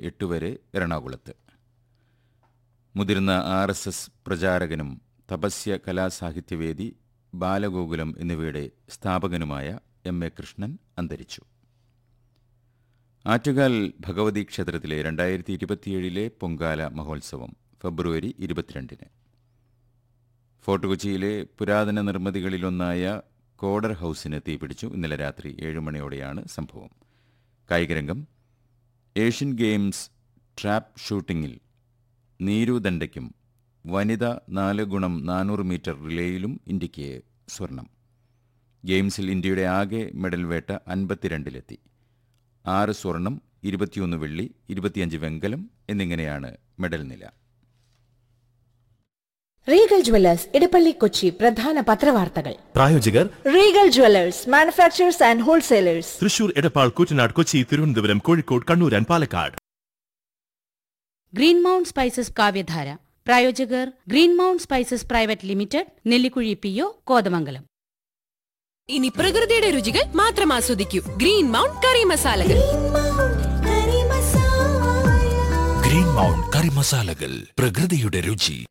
എട്ട് വരെ എറണാകുളത്ത് മുതിർന്ന ആർ എസ് എസ് പ്രചാരകനും തപസ്യ കലാസാഹിത്യവേദി ബാലഗോകുലം എന്നിവയുടെ സ്ഥാപകനുമായ എം എ കൃഷ്ണൻ അന്തരിച്ചു ആറ്റുകാൽ ഭഗവതി ക്ഷേത്രത്തിലെ രണ്ടായിരത്തി ഇരുപത്തിയേഴിലെ പൊങ്കാല മഹോത്സവം ഫെബ്രുവരി ഇരുപത്തിരണ്ടിന് ഫോർട്ട് കൊച്ചിയിലെ പുരാതന നിർമ്മിതികളിലൊന്നായ കോഡർ ഹൗസിന് തീപിടിച്ചു ഇന്നലെ രാത്രി ഏഴ് മണിയോടെയാണ് സംഭവം കായികരംഗം ഏഷ്യൻ ഗെയിംസ് ട്രാപ്പ് ഷൂട്ടിംഗിൽ നീരു ദണ്ഡയ്ക്കും വനിത നാല് ഗുണം നാനൂറ് മീറ്റർ റിലേയിലും ഇന്ത്യയ്ക്ക് സ്വർണം ഗെയിംസിൽ ഇന്ത്യയുടെ ആകെ മെഡൽ വേട്ട അൻപത്തിരണ്ടിലെത്തി ആറ് സ്വർണം ഇരുപത്തിയൊന്ന് വെള്ളി ഇരുപത്തിയഞ്ച് വെങ്കലം എന്നിങ്ങനെയാണ് മെഡൽ നില റീഗൽ ജ്വല്ലേഴ്സ് ഇടപ്പള്ളി കൊച്ചി പ്രധാന പത്രവാർത്തകൾ പ്രായോജകർ Regal jewellers manufacturers and wholesalers Thrissur Edappal Koottanad Kochi Thiruvananthapuram Kozhikode Kannur and Palakkad green mount spices Kavyadhara പ്രായോജകർ green mount spices private limited Nellikuzhi P O Kothamangalam ഇനി പ്രകൃതിയുടെ രുചികൾ മാത്രം ആസ്വദിക്കൂ ഗ്രീൻ മൗണ്ട് കറി മസാലകൾ ഗ്രീൻ മൗണ്ട് കറി മസാലകൾ പ്രകൃതിയുടെ രുചി